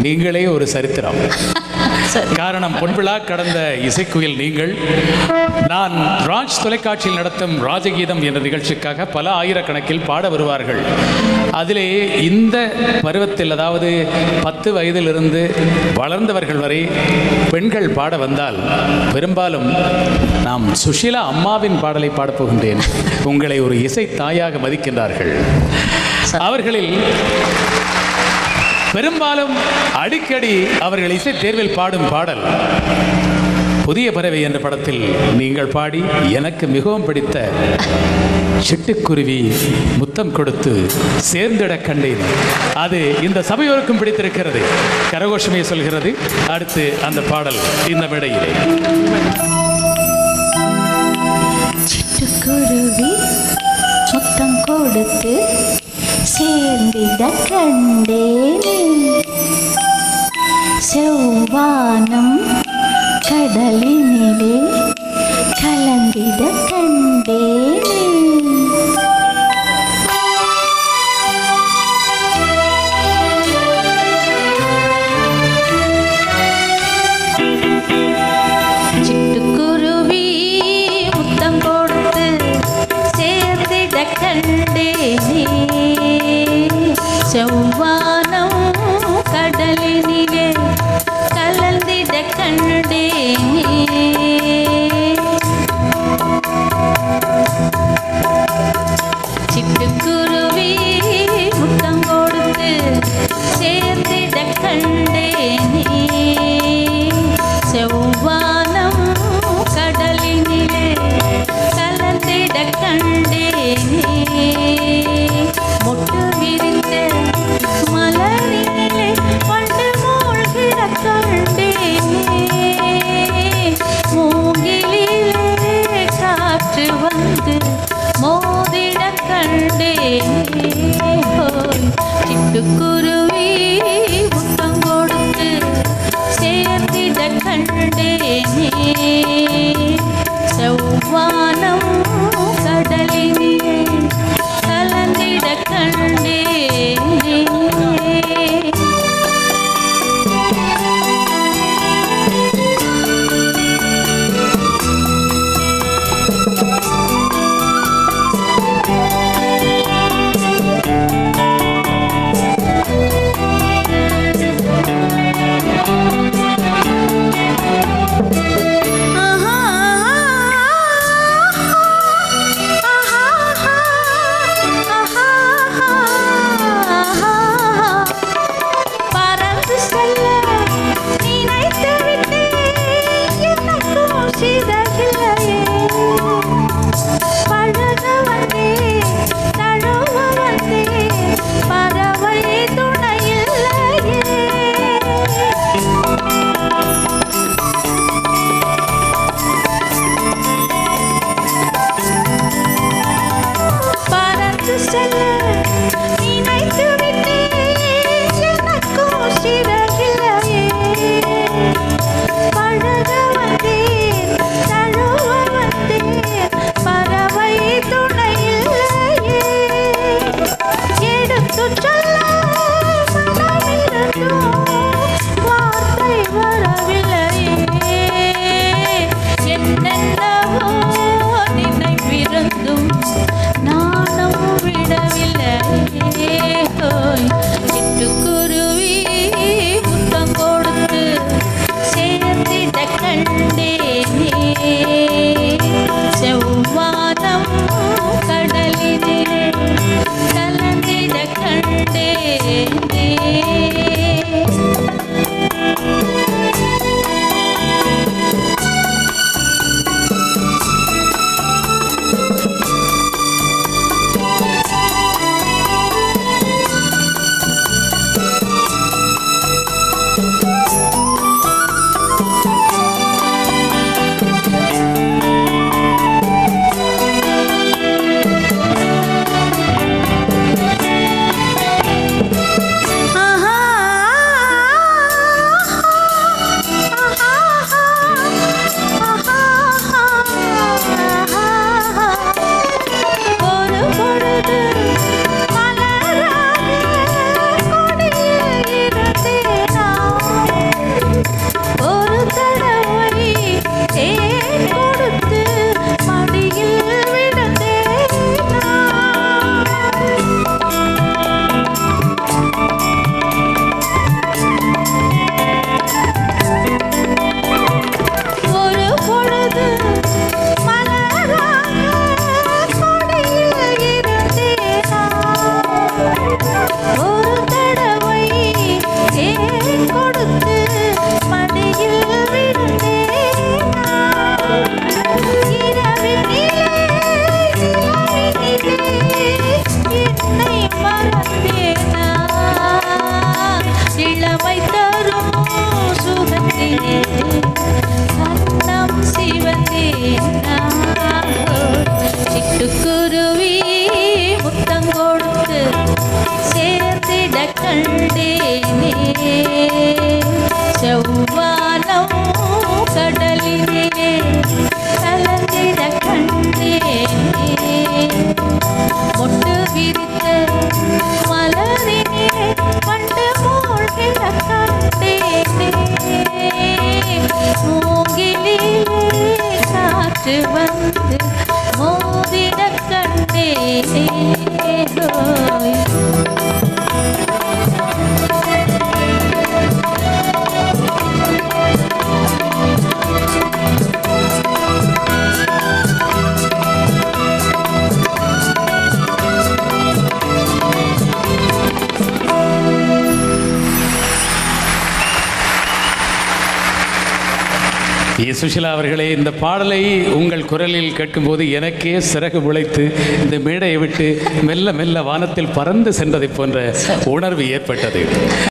நீங்களே ஒரு சரித்திரம் சரி காரணம் பொன்விழா கடந்த இசைக்குயில் நீங்கள் நான் ராஜ் தொலைக்காட்சியில் நடத்தும் ராஜகீதம் என்ற நிகழ்ச்சிக்காக பல ஆயிரக்கணக்கில் பாட வருவார்கள் அதிலே இந்த பருவத்தில் அதாவது பத்து வயதிலிருந்து வளர்ந்தவர்கள் வரை பெண்கள் பாட வந்தால் பெரும்பாலும் நாம் சுஷீலா அம்மாவின் பாடலை பாடப் போகின்றேன் உங்களை ஒரு இசை தாயாக மதிக்கின்றார்கள் அவர்களில் பெரும்பாலும் அடிக்கடி அவர்கள் இசை தேர்வில் பாடும் பாடல் புதிய பறவை என்ற படத்தில் நீங்கள் பாடி எனக்கு மிகவும் பிடித்த சிட்டுக்குருவி முத்தம் கொடுத்து சேர்ந்திட கண்டேன் அது இந்த சபையோருக்கும் பிடித்திருக்கிறது கரகோஷமே சொல்கிறது அடுத்து அந்த பாடல் இந்த மேடையிலே சிட்டுக்குருவி முத்தம் கொடுத்து சேர்ந்திட கண்டேனே செவ்வானம் கடலினிலே கலந்திட கண்டேனே சிட்டுக்குருவி முத்தம் கொடுத்து சேர்ந்திட கண்டேனே செவ்வானம் கடலினிலே கலந்திட கண்டேனே என்னும் சுகத்திலே சன்னம் சிவந்தேன் நான். சிட்டுக்குருவி முத்தம் கொடுத்து சேர்த்திட கண்டேனே செவ்வானம் கடலிலே கலந்திட கண்டேனே மொட்டு விரித்த மலரினே பண்டு மூழ்கிட கண்டேனே மூங்கிலே காற்று வந்து மோதிட கண்டேனே ஹோய். ஏ சுஷிலா அவர்களே இந்த பாடலை உங்கள் குரலில் கேட்கும்போது எனக்கே சிறகு முளைத்து இந்த மேடையை விட்டு மெல்ல மெல்ல வானத்தில் பறந்து சென்றதைப் போன்ற உணர்வு ஏற்பட்டது